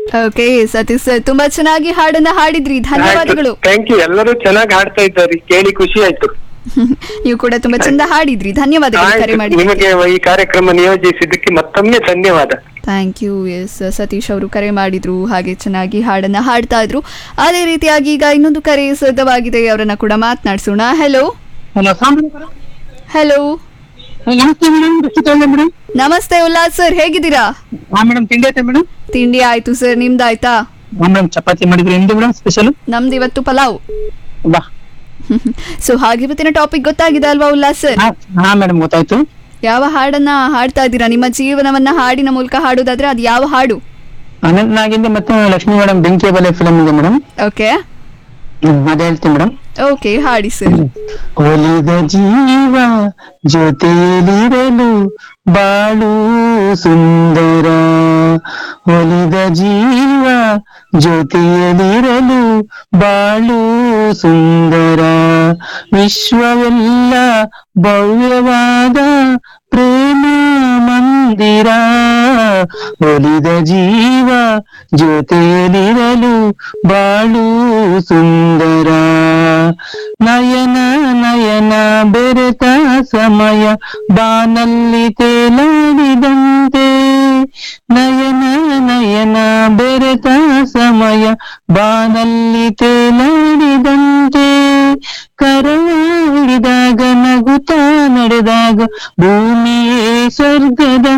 Okay Satish sir ತುಂಬಾ ಚೆನ್ನಾಗಿ ಹಾಡನ್ನ ಹಾಡಿದ್ರಿ ಧನ್ಯವಾದಗಳು ಥ್ಯಾಂಕ್ ಯು ಎಲ್ಲರೂ ಚೆನ್ನಾಗಿ ಹಾಡ್ತಾ ಇದ್ದಾರೆ ಕೇಳಿ ಖುಷಿ ಆಯ್ತು ನೀವು ಕೂಡ ತುಂಬಾ ಚಂದ ಹಾಡಿದ್ರಿ ಧನ್ಯವಾದಗಳು ಕರೆ ಆಯ್ತು. ಮಾಡಿ ನಿಮಗೆ ಈ ಕಾರ್ಯಕ್ರಮ ನಿಯೋಜಿಸಿದ್ದಕ್ಕೆ ಮತ್ತೊಮ್ಮೆ ಧನ್ಯವಾದ ಥ್ಯಾಂಕ್ ಯು ಎಸ್ ಸತೀಶ್ ಅವರು ಕರೆ ಮಾಡಿದ್ರು ಹಾಗೆ ಚೆನ್ನಾಗಿ ಹಾಡನ್ನ ಹಾಡ್ತಾ ಇದ್ರು ಅದೇ ರೀತಿಯಾಗಿ ಈಗ ಇನ್ನೊಂದು ಕರೆ ಸಿದ್ಧವಾಗಿದೆ ಅವರನ್ನ ಕೂಡ ಮಾತನಾಡಿಸೋಣ ಹೆಲೋ ಹಲೋ ಹೆಲೋ ನಮಸ್ತೆ ಮೇಡಮ್ ರಕ್ಷಿತಾ ಮೇಡಮ್ ನಮಸ್ತೆ ಉಲ್ಲಾಸ್ ಸರ್ ಹೇಗಿದ್ದೀರಾ ಹಾ ಮೇಡಮ್ ತಿಂಡಿ ಆಯ್ತಾ ಮೇಡಮ್ ತಿಂಡಿ ಆಯ್ತು ಸರ್ ನಿಮ್ದಾಯ್ತಾ ಹಾ ಮೇಡಮ್ ಚಪಾತಿ ಮಾಡಿದ್ರಿ ನಿಮ್ದು ಮೇಡಮ್ ಸ್ಪೆಷಲ್ ನಮ್ದು ಇವತ್ತು ಪಲಾವ್ ಬಾ ಸೊ ಹಾಗೆ ಇವತ್ತಿನ ಟಾಪಿಕ್ ಗೊತ್ತಾಗಿದೆ ಅಲ್ವಾ ಉಲ್ಲಾಸ್ ಸರ್ ಹಾ ಹಾ ಮೇಡಮ್ ಗೊತ್ತಾಯ್ತು ಯಾವ ಹಾಡನ್ನ ಹಾಡ್ತಾ ಇದ್ದೀರಾ ನಿಮ್ಮ ಜೀವನವನ್ನ ಹಾಡಿನ ಮೂಲಕ ಹಾಡೋದಾದ್ರೆ ಅದು ಯಾವ ಹಾಡು ಅನಂತ್ ನಾಗಿಂದ ಮತ್ತೆ ಲಕ್ಷ್ಮಿ ಮೇಡಮ್ ಬೆಂಕಿ ಬಲೆ ಫಿಲಮ್ ಇದೆ ಮೇಡಮ್ ಓಕೆ ಅದೇ ಹೇಳ್ತೀನಿ ಮೇಡಮ್ ಓಕೆ ಹಾಡಿ ಸರ್ ಒಲಿದ ಜೀವ ಜೊತೆಯಲ್ಲಿರಲು ಬಾಳು ಸುಂದರ ಒಲಿದ ಜೀವ ಜೊತೆಯಲ್ಲಿರಲು ಬಾಳು ಸುಂದರ ವಿಶ್ವವೆಲ್ಲ ಭವ್ಯವಾದ ಪ್ರೇಮ ಮಂದಿರ ಒಲಿದ ಜೀವ ಜೊತೆಯಲ್ಲಿರಲು ಬಾಳು ಸುಂದರ ನಯನ ನಯನ ಬೆರೆತ ಸಮಯ ಬಾನಲ್ಲಿ ತೇಲಾಡಿದಂತೆ ನಯನ ನಯನ ಬೆರೆತ ಸಮಯ ಬಾನಲ್ಲಿ ತೇಲಾಡಿದಂತೆ ಕರವ ಹಿಡಿದಾಗ ನಗುತ್ತಾ ನಡೆದಾಗ ಭೂಮಿಯೇ ಸ್ವರ್ಗದ